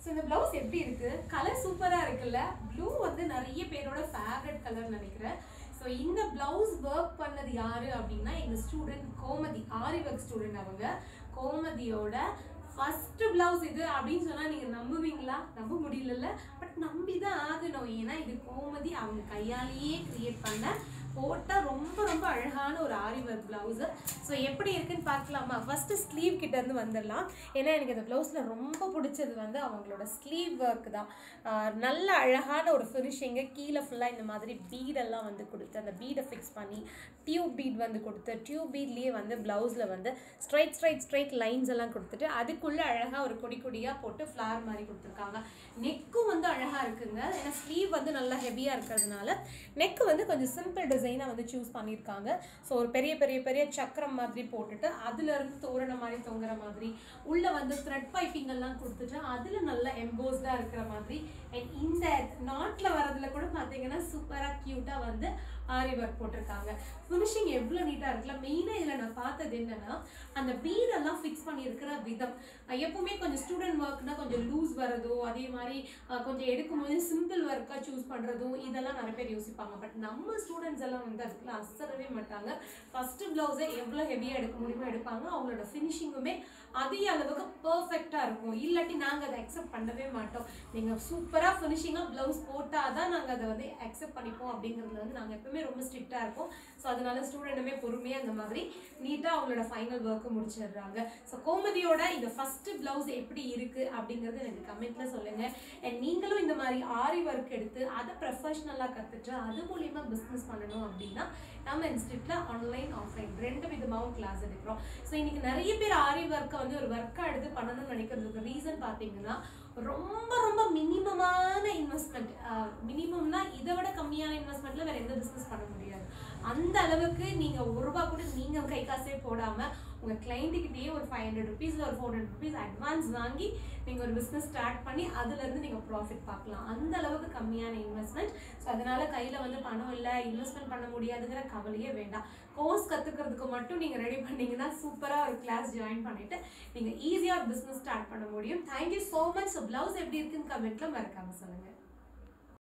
so இந்த blouse எப்படி இருக்கு கலர் சூப்பராக இருக்குல்ல ப்ளூ வந்து நிறைய பேரோட ஃபேவரட் கலர் நினைக்கிறேன் ஸோ இந்த ப்ளவுஸ் ஒர்க் பண்ணது யாரு அப்படின்னா எங்கள் student Gomathi aari work student அவங்க கோமதியோட ஃபர்ஸ்ட் பிளவுஸ் இது அப்படின்னு சொன்னா நீங்க நம்புவீங்களா நம்ப முடியலல்ல பட் நம்பி தான் ஆகணும் ஏன்னா இது கோமதி அவங்க கையாலேயே கிரியேட் பண்ண போட்டா ரொம்ப ரொம்ப அழகான ஒரு ஆரி ஒர்க் பிளவுஸ் ஸோ எப்படி இருக்குன்னு பார்க்கலாமா ஃபர்ஸ்ட் ஸ்லீவ் கிட்ட இருந்து வந்துடலாம் ஏன்னா எனக்கு இந்த பிளவுஸ்ல ரொம்ப பிடிச்சது வந்து அவங்களோட ஸ்லீவ் ஒர்க் தான் ஆஹ் நல்ல அழகான ஒரு ஃபினிஷிங்கு கீழே ஃபுல்லாக இந்த மாதிரி பீடெல்லாம் வந்து கொடுத்து அந்த பீடை ஃபிக்ஸ் பண்ணி டியூப் பீட் வந்து கொடுத்து டியூப் பீட்லேயே வந்து ப்ளவுஸில் வந்து ஸ்ட்ரைட் ஸ்ட்ரைட் ஸ்ட்ரைட் லைன்ஸ் எல்லாம் கொடுத்துட்டு அதுக்குள்ளே அழகாக ஒரு கொடி கொடியாக போட்டு ஃப்ளார் மாதிரி கொடுத்துருக்காங்க நெக்கும் வந்து அழகாக இருக்குங்க ஏன்னா ஸ்லீவ் வந்து நல்லா ஹெவியாக இருக்கிறதுனால நெக்கு வந்து கொஞ்சம் சிம்பிள் டிசைனாக வந்து சூஸ் பண்ணியிருக்காங்க ஸோ ஒரு பெரிய பெரிய பெரிய சக்கரம் மாதிரி போட்டுட்டு அதுலேருந்து தோரணம் மாதிரி தொங்குற மாதிரி உள்ளே வந்து த்ரெட் பைப்பிங் எல்லாம் கொடுத்துட்டு அதில் நல்லா எம்போஸ்டாக இருக்கிற மாதிரி அண்ட் இந்த நாட்டில் வரதுல கூட பார்த்தீங்கன்னா சூப்பராக க்யூட்டாக வந்து ஆரி ஒர்க் போட்டிருக்காங்க ஃபினிஷிங் எவ்வளோ நீட்டாக இருக்குல்ல மெயினாக இதில் நான் பார்த்தது என்னன்னா அந்த பீடெல்லாம் ஃபிக்ஸ் பண்ணியிருக்கிற விதம் அஹ் எப்பவுமே கொஞ்சம் ஸ்டூடெண்ட் ஒர்க்னா கொஞ்சம் லூஸ் வரதோ அதே மாதிரி அஹ் கொஞ்சம் எடுக்கும்போது சிம்பிள் ஒர்க்காக சூஸ் பண்ணுறதும் இதெல்லாம் நிறைய பேர் யோசிப்பாங்க பட் நம்ம ஸ்டூடெண்ட்ஸ் எல்லாம் வந்து அதுக்குலாம் அசரவே மாட்டாங்க ஃபஸ்ட்டு ப்ளவுஸை எவ்வளோ ஹெவியாக எடுக்க முடியுமோ எடுப்பாங்க அவங்களோட ஃபினிஷிங்குமே அதே அளவுக்கு பர்ஃபெக்டாக இருக்கும் இல்லாட்டி நாங்கள் அதை அக்செப்ட் பண்ணவே மாட்டோம் நீங்கள் சூப்பராக ஃபினிஷிங்காக ப்ளவுஸ் போட்டால் தான் நாங்கள் அதை வந்து அக்செப்ட் பண்ணிப்போம் அப்படிங்கிறதுல வந்து நாங்கள் எப்பவுமே ரொம்ப ஸ்ட்ரிக்டாக இருப்போம் ஸோ அதனால ஸ்டூடெண்ட்டுமே பொறுமையாக இந்த மாதிரி நீட்டாக அவங்களோட ஃபைனல் ஒர்க்கு முடிச்சிடுறாங்க ஸோ கோமதியோட இந்த ஃபர்ஸ்ட் ப்ளவுஸ் எப்படி இருக்குது அப்படிங்கிறது எனக்கு கமெண்ட்டில் சொல்லுங்கள் அண்ட் நீங்களும் இந்த மாதிரி ஆரி ஒர்க் எடுத்து அதை ப்ரொஃபஷ்னலாக கற்றுட்டு அது மூலியமா பிஸ்னஸ் பண்ணணும் அப்படின்னா நம்ம இன்ஸ்டியூட்டில் ஆன்லைன் ஆஃப்லைன் ரெண்டு விதமாகவும் கிளாஸ் எடுக்கிறோம் ஸோ இன்னைக்கு நிறைய பேர் ஆரி ஒர்க்கை வந்து ஒரு ஒர்க்காக எடுத்து பண்ணணும்னு நினைக்கிறதுக்கு ரீசன் பார்த்தீங்கன்னா ரொம்ப ரொம்ப மினிமமான இன்வெஸ்ட்மெண்ட் மினிமம்னா இதை விட கம்மியான இன்வெஸ்ட்மெண்ட்ல வேற எந்த பிஸ்னஸ் பண்ண முடியாது அந்த அளவுக்கு நீங்க ஒரு ரூபா கூட நீங்க கை காசே போடாம உங்க கிளைண்ட்டுக்கிட்டேயே ஒரு ஃபைவ் ஹண்ட்ரட் ருபீஸ் ஒரு ஃபோர் ஹண்ட்ரட் ருபீஸ் அட்வான்ஸ் வாங்கி நீங்க ஒரு பிஸ்னஸ் ஸ்டார்ட் பண்ணி அதுல இருந்து நீங்க ப்ராஃபிட் பார்க்கலாம் அந்த அளவுக்கு கம்மியான இன்வெஸ்ட்மெண்ட் ஸோ அதனால கையில வந்து பணம் இல்லை இன்வெஸ்ட்மெண்ட் பண்ண முடியாதுங்கிற கவலையே வேண்டாம் கோர்ஸ் கத்துக்கிறதுக்கு மட்டும் நீங்க ரெடி பண்ணீங்கன்னா சூப்பரா ஒரு கிளாஸ் ஜாயின் பண்ணிட்டு நீங்க ஈஸியா ஒரு பிஸ்னஸ் ஸ்டார்ட் பண்ண முடியும் thank you so much so blouse எப்படி இருக்குன்னு கமெண்ட்ல மறக்காம சொல்லுங்க